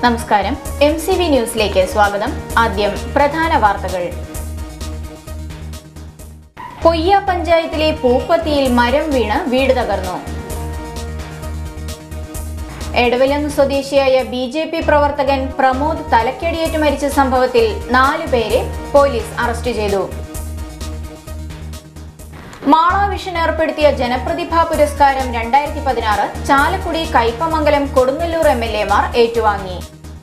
നമസ്കാരം M C V ന്യൂസിലേക്ക് സ്വാഗതം ആദ്യം പ്രധാന വാർത്തകൾ പൊയ്യ പഞ്ചായത്തിലെ പൂപ്പത്തിയിൽ മരം വീണ് വീട് തകർന്നു എടവിലങ്ങ് സ്വദേശിയായ ബി ജെ പി പ്രവർത്തകൻ പ്രമോദ് തലക്കടിയേറ്റ് മരിച്ച സംഭവത്തിൽ നാലു പേരെ പോലീസ് അറസ്റ്റ് ചെയ്തു മാള വിഷൻ ഏർപ്പെടുത്തിയ ജനപ്രതിഭാ പുരസ്കാരം രണ്ടായിരത്തി പതിനാറ് ചാലക്കുടി കയ്പമംഗലം കൊടുങ്ങല്ലൂർ എം എൽ എമാർ ഏറ്റുവാങ്ങി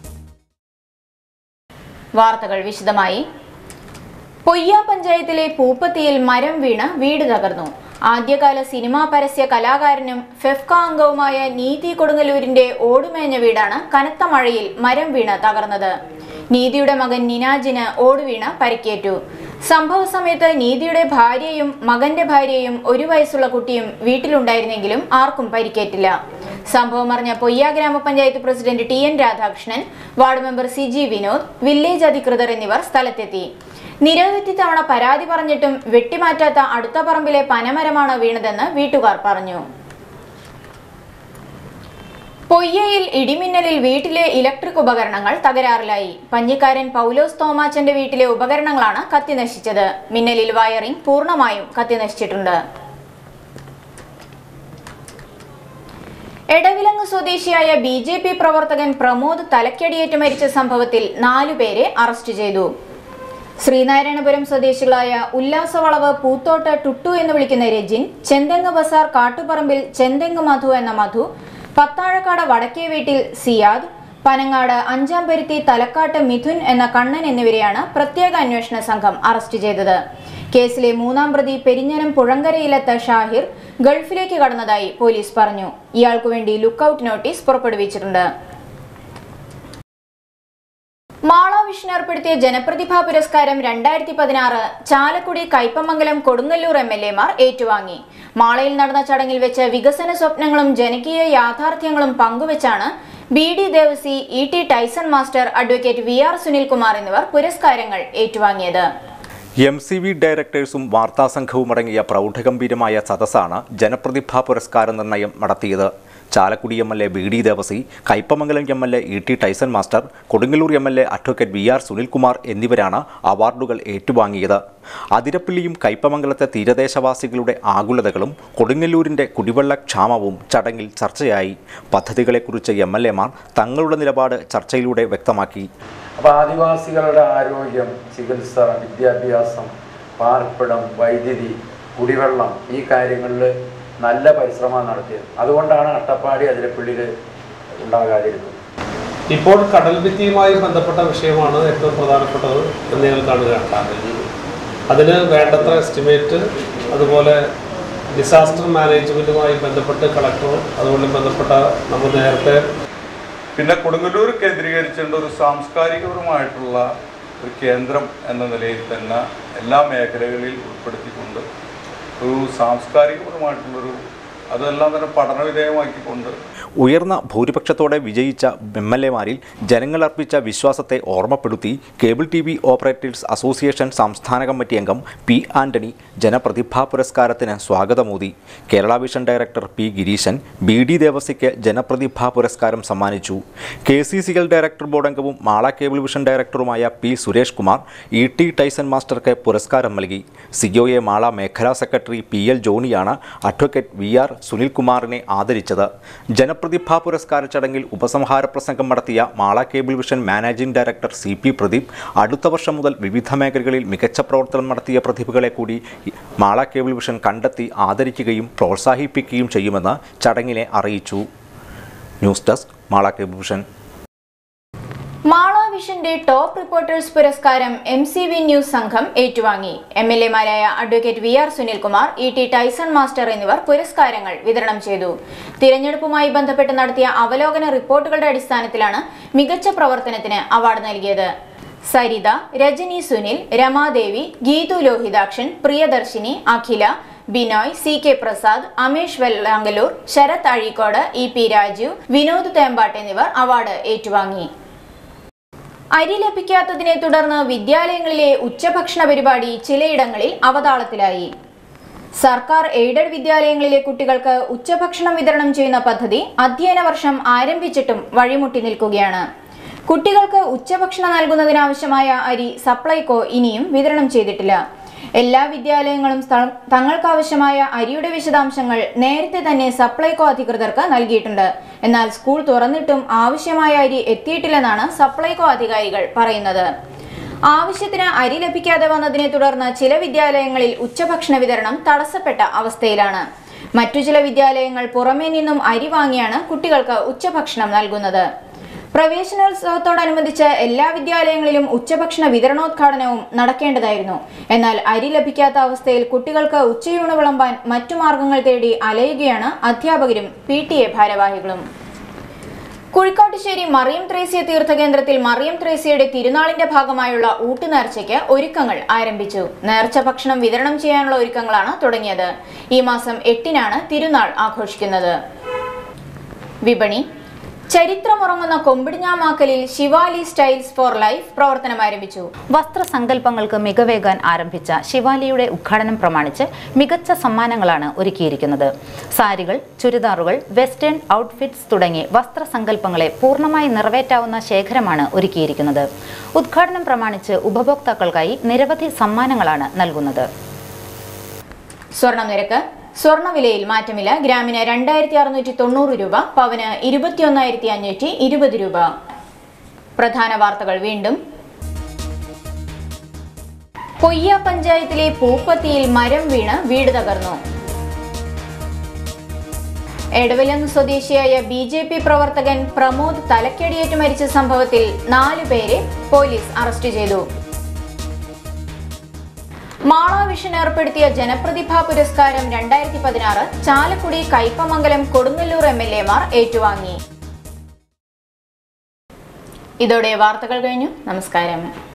വാർത്തകൾ വിശദമായി പൊയ്യ പഞ്ചായത്തിലെ പൂപ്പത്തിയിൽ മരം വീണ് വീട് തകർന്നു ആദ്യകാല സിനിമാ പരസ്യ കലാകാരനും ഫെഫ്ക അംഗവുമായ നീതി കൊടുങ്ങല്ലൂരിന്റെ ഓടുമേഞ്ഞ വീടാണ് കനത്ത മഴയിൽ മരം വീണ് തകർന്നത് നീതിയുടെ മകൻ നിനാജിന് ഓടുവീണ് പരിക്കേറ്റു സംഭവ സമയത്ത് നീതിയുടെ ഭാര്യയും മകന്റെ ഭാര്യയും ഒരു വയസ്സുള്ള കുട്ടിയും വീട്ടിലുണ്ടായിരുന്നെങ്കിലും ആർക്കും പരിക്കേറ്റില്ല സംഭവം അറിഞ്ഞ പൊയ്യ ഗ്രാമപഞ്ചായത്ത് president T N Radhakrishnan ward member C G Vinod village അധികൃതർ എന്നിവർ സ്ഥലത്തെത്തി നിരവധി തവണ പരാതി പറഞ്ഞിട്ടും വെട്ടിമാറ്റാത്ത അടുത്ത പറമ്പിലെ പനമരമാണ് വീണതെന്ന് വീട്ടുകാർ പറഞ്ഞു പൊയ്യയിൽ ഇടിമിന്നലിൽ വീട്ടിലെ ഇലക്ട്രിക് ഉപകരണങ്ങൾ തകരാറിലായി പഞ്ഞിക്കാരൻ പൗലോസ് തോമാച്ചന്റെ വീട്ടിലെ ഉപകരണങ്ങളാണ് കത്തിനശിച്ചത് മിന്നലിൽ വയറിംഗ് പൂർണ്ണമായും കത്തിനശിച്ചിട്ടുണ്ട് എടവിലങ്ങ് സ്വദേശിയായ ബി ജെ പി പ്രവർത്തകൻ പ്രമോദ് തലക്കടിയേറ്റ് മരിച്ച സംഭവത്തിൽ നാലുപേരെ അറസ്റ്റ് ചെയ്തു ശ്രീനാരായണപുരം സ്വദേശികളായ ഉല്ലാസവളവ് പൂത്തോട്ട് ടുട്ടു എന്ന് വിളിക്കുന്ന രജിൻ ചെന്തെങ്ങ് ബസാർ കാട്ടുപറമ്പിൽ ചെന്തെങ്ങ് മധു എന്ന മധു പത്താഴക്കാട് വടക്കേ വീട്ടിൽ സിയാദ് പനങ്ങാട് അഞ്ചാം പരുത്തി തലക്കാട്ട് മിഥുൻ എന്ന കണ്ണൻ എന്നിവരെയാണ് പ്രത്യേക അന്വേഷണ സംഘം അറസ്റ്റ് ചെയ്തത് കേസിലെ മൂന്നാം പ്രതി പെരിഞ്ഞനം പുഴങ്കരയിലെത്ത ഷാഹിർ ഗൾഫിലേക്ക് കടന്നതായി പോലീസ് പറഞ്ഞു ഇയാൾക്കു വേണ്ടി ലുക്കൌട്ട് നോട്ടീസ് പുറപ്പെടുവിച്ചിട്ടുണ്ട് മാള വിഷൻ ഏർപ്പെടുത്തിയ ജനപ്രതിഭാ പുരസ്കാരം രണ്ടായിരത്തി പതിനാറ് ചാലക്കുടി കയ്പമംഗലം കൊടുങ്ങല്ലൂർ എം എൽ എമാർ ഏറ്റുവാങ്ങി മാളയിൽ നടന്ന ചടങ്ങിൽ വെച്ച് വികസന സ്വപ്നങ്ങളും ജനകീയ യാഥാർത്ഥ്യങ്ങളും പങ്കുവച്ചാണ് B D Devasi E T Tyson master advocate V R Sunilkumar എന്നിവർ പുരസ്കാരങ്ങൾ ഏറ്റുവാങ്ങിയത് എം സി വി ഡയറക്ടേഴ്സും വാർത്താസംഘവും അടങ്ങിയ പ്രൗഢഗംഭീരമായ സദസ്സാണ് ജനപ്രതിഭാ പുരസ്കാര നിർണയം നടത്തിയത് Chalakudy M L A B D Devasi Kaipamangalam M L A E T Tyson master Kodungallur M L A advocate V R Sunilkumar എന്നിവരാണ് അവാർഡുകൾ ഏറ്റുവാങ്ങിയത് അതിരപ്പള്ളിയും കയ്പമംഗലത്തെ തീരദേശവാസികളുടെ ആകുലതകളും കൊടുങ്ങല്ലൂരിൻ്റെ കുടിവെള്ള ക്ഷാമവും ചടങ്ങിൽ ചർച്ചയായി പദ്ധതികളെക്കുറിച്ച് എം എൽ എമാർ തങ്ങളുടെ നിലപാട് ചർച്ചയിലൂടെ വ്യക്തമാക്കി അപ്പോൾ ആദിവാസികളുടെ ആരോഗ്യം ചികിത്സ വിദ്യാഭ്യാസം പാർപ്പിടം വൈദ്യുതി കുടിവെള്ളം ഈ കാര്യങ്ങളിൽ നല്ല പരിശ്രമം നടത്തിയത് അതുകൊണ്ടാണ് അട്ടപ്പാടി അതിരപ്പള്ളിയിൽ ഉണ്ടാകാതിരുന്നത് ഇപ്പോൾ കടൽ ഭിത്തിയുമായി ബന്ധപ്പെട്ട വിഷയമാണ് ഏറ്റവും പ്രധാനപ്പെട്ടത് എന്ന് ഞങ്ങൾ കാണുകയാണ് അതിന് വേണ്ടത്ര എസ്റ്റിമേറ്റ് അതുപോലെ ഡിസാസ്റ്റർ മാനേജ്മെൻറ്റുമായി ബന്ധപ്പെട്ട് കളക്ടർ അതുപോലെ ബന്ധപ്പെട്ട നമ്മൾ നേരത്തെ പിന്നെ കൊടുങ്ങല്ലൂർ കേന്ദ്രീകരിച്ചുകൊണ്ട് ഒരു സാംസ്കാരികപരമായിട്ടുള്ള ഒരു കേന്ദ്രം എന്ന നിലയിൽ തന്നെ എല്ലാ മേഖലകളിൽ ഉൾപ്പെടുത്തിക്കൊണ്ട് ഒരു സാംസ്കാരികപരമായിട്ടുള്ളൊരു അതെല്ലാം തന്നെ പഠനവിധേയമാക്കിക്കൊണ്ട് ഉയർന്ന ഭൂരിപക്ഷത്തോടെ വിജയിച്ച എം എൽ എമാരിൽ ജനങ്ങൾ അർപ്പിച്ച വിശ്വാസത്തെ ഓർമ്മപ്പെടുത്തി cable T V operators association സംസ്ഥാന കമ്മിറ്റി അംഗം പി ആന്റണി ജനപ്രതിഭാ പുരസ്കാരത്തിന് സ്വാഗതമോദി Kerala vision director P Gireesan B D ദേവസിക്ക് ജനപ്രതിഭാ പുരസ്കാരം സമ്മാനിച്ചു K C C L director board അംഗവും മാള കേബിൾ വിഷൻ ഡയറക്ടറുമായ P Suresh Kumar E T Tyson മാസ്റ്റർക്ക് പുരസ്കാരം നൽകി സിഒഎ മാള മേഖലാ സെക്രട്ടറി പി എൽ ജോണിയാണ് അഡ്വക്കേറ്റ് വി ആർ സുനിൽകുമാറിനെ ആദരിച്ചത് ജനപ്രതിഭാ പുരസ്കാര ചടങ്ങിൽ ഉപസംഹാര പ്രസംഗം നടത്തിയ Mala cable vision managing director C P Pradeep അടുത്ത വർഷം മുതൽ വിവിധ മേഖലകളിൽ മികച്ച പ്രവർത്തനം നടത്തിയ പ്രതിഭകളെ കൂടി മാള കേബിൾ വിഷൻ കണ്ടെത്തി ആദരിക്കുകയും പ്രോത്സാഹിപ്പിക്കുകയും ചെയ്യുമെന്ന് ചടങ്ങിനെ അറിയിച്ചു news desk Mala cable vision Mala വിഷന്റെ ടോപ്പ് റിപ്പോർട്ടേഴ്സ് പുരസ്കാരം എം സി വി ന്യൂസ് സംഘം ഏറ്റുവാങ്ങി എം എൽ എമാരായ advocate V R Sunilkumar E T Tyson master എന്നിവർ പുരസ്കാരങ്ങൾ വിതരണം ചെയ്തു തിരഞ്ഞെടുപ്പുമായി ബന്ധപ്പെട്ട് നടത്തിയ അവലോകന റിപ്പോർട്ടുകളുടെ അടിസ്ഥാനത്തിലാണ് മികച്ച പ്രവർത്തനത്തിന് അവാർഡ് നൽകിയത് Saritha Rajani Sunil Ramadevi Geethu Lohithakshan Priyadarshini Akhila Binoy C K Prasad Amesh Vellangallur Sarath Azhikode E P Raju Vinod Thempattu എന്നിവർ അവാർഡ് ഏറ്റുവാങ്ങി അരി ലഭിക്കാത്തതിനെ തുടർന്ന് വിദ്യാലയങ്ങളിലെ ഉച്ചഭക്ഷണ പരിപാടി ചിലയിടങ്ങളിൽ അവതാളത്തിലായി സർക്കാർ എയ്ഡഡ് വിദ്യാലയങ്ങളിലെ കുട്ടികൾക്ക് ഉച്ചഭക്ഷണം വിതരണം ചെയ്യുന്ന പദ്ധതി അധ്യയന വർഷം ആരംഭിച്ചിട്ടും വഴിമുട്ടി നിൽക്കുകയാണ് കുട്ടികൾക്ക് ഉച്ചഭക്ഷണം നൽകുന്നതിനാവശ്യമായ അരി സപ്ലൈകോ ഇനിയും വിതരണം ചെയ്തിട്ടില്ല എല്ലാ വിദ്യാലയങ്ങളും സ്ഥ- തങ്ങൾക്കാവശ്യമായ അരിയുടെ വിശദാംശങ്ങൾ നേരത്തെ തന്നെ സപ്ലൈകോ അധികൃതർക്ക് നൽകിയിട്ടുണ്ട് എന്നാൽ സ്കൂൾ തുറന്നിട്ടും ആവശ്യമായ അരി എത്തിയിട്ടില്ലെന്നാണ് സപ്ലൈകോ അധികാരികൾ പറയുന്നത് ആവശ്യത്തിന് അരി ലഭിക്കാതെ വന്നതിനെ തുടർന്ന് ചില വിദ്യാലയങ്ങളിൽ ഉച്ചഭക്ഷണ വിതരണം തടസ്സപ്പെട്ട അവസ്ഥയിലാണ് മറ്റു ചില വിദ്യാലയങ്ങൾ പുറമേ നിന്നും അരി വാങ്ങിയാണ് കുട്ടികൾക്ക് ഉച്ചഭക്ഷണം നൽകുന്നത് പ്രവേശനോത്സവത്തോടനുബന്ധിച്ച് എല്ലാ വിദ്യാലയങ്ങളിലും ഉച്ചഭക്ഷണ വിതരണോദ്ഘാടനവും നടക്കേണ്ടതായിരുന്നു എന്നാൽ അരി ലഭിക്കാത്ത അവസ്ഥയിൽ കുട്ടികൾക്ക് ഉച്ചയൂണ് വിളമ്പാൻ മറ്റു മാർഗങ്ങൾ തേടി അലയുകയാണ് അധ്യാപകരും പി ടി എ ഭാരവാഹികളും കുഴിക്കാട്ടുശ്ശേരി മറിയം ത്രേസ്യ തീർത്ഥകേന്ദ്രത്തിൽ മറിയം ത്രേസ്യയുടെ തിരുനാളിന്റെ ഭാഗമായുള്ള ഊട്ടുനേർച്ചയ്ക്ക് ഒരുക്കങ്ങൾ ആരംഭിച്ചു നേർച്ച ഭക്ഷണം വിതരണം ചെയ്യാനുള്ള ഒരുക്കങ്ങളാണ് തുടങ്ങിയത് ഈ മാസം എട്ടിനാണ് തിരുനാൾ ആഘോഷിക്കുന്നത് വിപണി ചരിത്രമുറങ്ങുന്ന കൊമ്പിടിഞ്ഞാമാക്കലിൽ ശിവാലി സ്റ്റൈൽസ് ഫോർ ലൈഫ് പ്രവർത്തനം ആരംഭിച്ചു വസ്ത്രസങ്കല്പങ്ങൾക്ക് മികവേകാൻ ആരംഭിച്ച ശിവാലിയുടെ ഉദ്ഘാടനം പ്രമാണിച്ച് മികച്ച സമ്മാനങ്ങളാണ് ഒരുക്കിയിരിക്കുന്നത് സാരികൾ ചുരിദാറുകൾ വെസ്റ്റേൺ ഔട്ട്ഫിറ്റ്സ് തുടങ്ങി വസ്ത്രസങ്കല്പങ്ങളെ പൂർണ്ണമായി നിറവേറ്റാവുന്ന ശേഖരമാണ് ഒരുക്കിയിരിക്കുന്നത് ഉദ്ഘാടനം പ്രമാണിച്ച് ഉപഭോക്താക്കൾക്കായി നിരവധി സമ്മാനങ്ങളാണ് നൽകുന്നത് സ്വർണം നിരക്ക് സ്വർണ്ണവിലയിൽ മാറ്റമില്ല ഗ്രാമിന് രണ്ടായിരത്തി അറുന്നൂറ്റി തൊണ്ണൂറ് രൂപ പവന് ഇരുപത്തിയൊന്നായിരത്തി അഞ്ഞൂറ്റി ഇരുപത് രൂപ പ്രധാന വാർത്തകൾ വീണ്ടും പൊയ്യ പഞ്ചായത്തിലെ പൂപ്പത്തിയിൽ മരം വീണ് വീട് തകർന്നു എടവിലന്ന് സ്വദേശിയായ ബി ജെ പി പ്രവർത്തകൻ പ്രമോദ് തലക്കടിയേറ്റ് മരിച്ച സംഭവത്തിൽ നാലു പേരെ പോലീസ് അറസ്റ്റ് ചെയ്തു മാള വിഷൻ ഏർപ്പെടുത്തിയ ജനപ്രതിഭാ പുരസ്കാരം രണ്ടായിരത്തി പതിനാറ് ചാലക്കുടി കയ്പമംഗലം കൊടുങ്ങല്ലൂർ എം എൽ എമാർ ഏറ്റുവാങ്ങി ഇതോടെ വാർത്തകൾ കഴിഞ്ഞു നമസ്കാരം